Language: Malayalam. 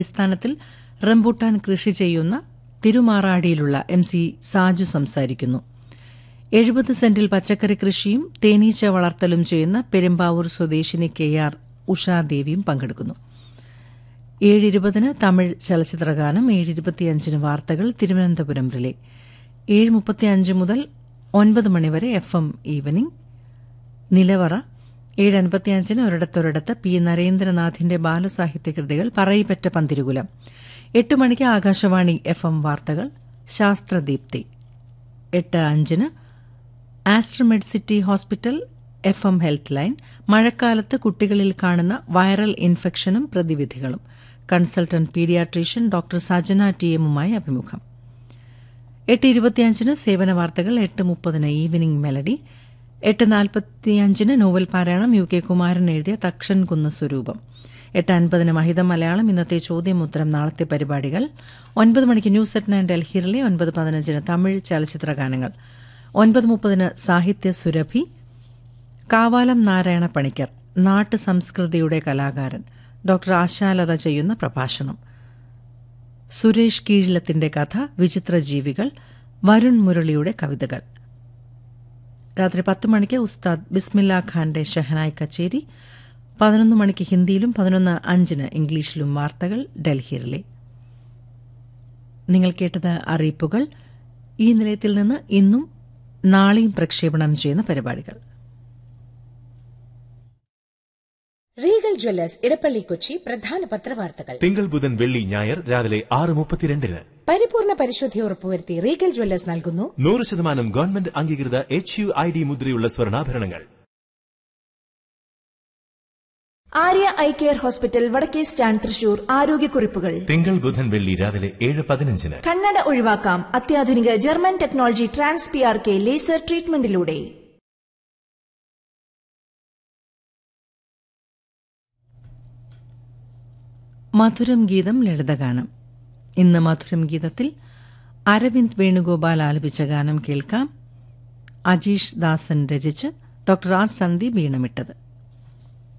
അടിസ്ഥാനത്തിൽ റംബൂട്ടാൻ കൃഷി ചെയ്യുന്ന തിരുമാറാടിയിലുള്ള എം സി സാജു സംസാരിക്കുന്നു എഴുപത് സെന്റിൽ പച്ചക്കറി കൃഷിയും തേനീച്ച വളർത്തലും ചെയ്യുന്ന പെരുമ്പാവൂർ സ്വദേശിനി കെ ആർ ഉഷാദേവിയും പങ്കെടുക്കുന്നു ഏഴ് ഇരുപതിന് തമിഴ് ചലച്ചിത്രഗാനം ഏഴ് ഇരുപത്തിയഞ്ചിന് വാർത്തകൾ തിരുവനന്തപുരം റിലേ ഏഴ് മുപ്പത്തിയഞ്ച് മുതൽ ഒൻപത് മണിവരെ എഫ് എം ഈവനിംഗ് നിലവറ ഏഴ് അൻപത്തിയഞ്ചിന് ഒരിടത്തൊരിടത്ത് പി നരേന്ദ്രനാഥിന്റെ ബാലസാഹിത്യ കൃതികൾ പറയിപ്പറ്റ പന്തിരുകുലം എട്ട് മണിക്ക് ആകാശവാണി എഫ് എം വാർത്തകൾ ശാസ്ത്രദീപ്തി എട്ട് അഞ്ചിന് Astramed city hospital F M health line മഴക്കാലത്ത് കുട്ടികളിൽ കാണുന്ന വൈറൽ ഇൻഫെക്ഷനും പ്രതിവിധികളും consultant paediatrician doctor Sajana T എമ്മുമായി അഭിമുഖം എട്ട് ഇരുപത്തിയഞ്ചിന് സേവന വാർത്തകൾ എട്ട് മുപ്പതിന് ഈവനിംഗ് മെലഡി എട്ട് നാൽപ്പത്തിയഞ്ചിന് നോവൽ പാരായണം യു കെ കുമാരൻ എഴുതിയ തക്ഷൻ കുന്ന് സ്വരൂപം എട്ട് അൻപതിന് മഹിതം മലയാളം ഇന്നത്തെ ചോദ്യമുത്തരം നാളത്തെ പരിപാടികൾ ഒൻപത് മണിക്ക് ന്യൂസ് അറ്റ് നയൻ ഡൽഹിയിലെ ഒൻപത് പതിനഞ്ചിന് തമിഴ് ചലച്ചിത്ര ഗാനങ്ങൾ ഒൻപത് മുപ്പതിന് സാഹിത്യ സുരഭി കാവാലം നാരായണ പണിക്കർ നാട്ടു സംസ്കൃതിയുടെ കലാകാരൻ ഡോക്ടർ ആശാലത ചെയ്യുന്ന പ്രഭാഷണം സുരേഷ് കീഴിലത്തിന്റെ കഥ വിചിത്ര ജീവികൾ വരുൺ മുരളിയുടെ കവിതകൾ രാത്രി പത്ത് മണിക്ക് ഉസ്താദ് ബിസ്മില്ല ഖാന്റെ ഷഹനായ് കച്ചേരി പതിനൊന്ന് മണിക്ക് ഹിന്ദിയിലും പതിനൊന്ന് അഞ്ചിന് ഇംഗ്ലീഷിലും വാർത്തകൾ ഡൽഹിയിലെ നിങ്ങൾ കേട്ടത് അറിയിപ്പുകൾ ഈ നിലയത്തിൽ നിന്ന് ഇന്നും നാളെയും പ്രക്ഷേപണം ചെയ്യുന്ന പരിപാടികൾ റീഗൽ ജ്വല്ലേഴ്സ് ഇടപ്പള്ളി കൊച്ചി പ്രധാന പത്രവാർത്തകൾ തിങ്കൾ ബുധൻ വെള്ളി ഞായർ രാവിലെ ആറ് മുപ്പത്തിരണ്ടിന് പരിപൂർണ പരിശുദ്ധി ഉറപ്പുവരുത്തി റീഗൽ ജ്വല്ലേഴ്സ് നൽകുന്നു നൂറ് ശതമാനം ഗവൺമെന്റ് അംഗീകൃത എച്ച് യു ഐ ഡി മുദ്രയുള്ള സ്വർണ്ണാഭരണങ്ങൾ ആര്യ ഐ കെയർ ഹോസ്പിറ്റൽ വടക്കേ സ്റ്റാൻഡ് തൃശൂർ ആരോഗ്യക്കുറിപ്പുകൾ തിങ്കൾ ബുധൻ വെള്ളി രാവിലെ ഏഴ് പതിനഞ്ചിന് കണ്ണട ഒഴിവാക്കാം അത്യാധുനിക German technology trans P R K laser ട്രീറ്റ്മെന്റിലൂടെ മധുരം ഗീതം ലളിതഗാനം ഇന്ന് മധുരം ഗീതത്തിൽ അരവിന്ദ് വേണുഗോപാൽ ആലപിച്ച ഗാനം കേൾക്കാം അജീഷ് ദാസൻ രചിച്ച് ഡോക്ടർ ആർ സന്ദീപ് വീണമിട്ടത്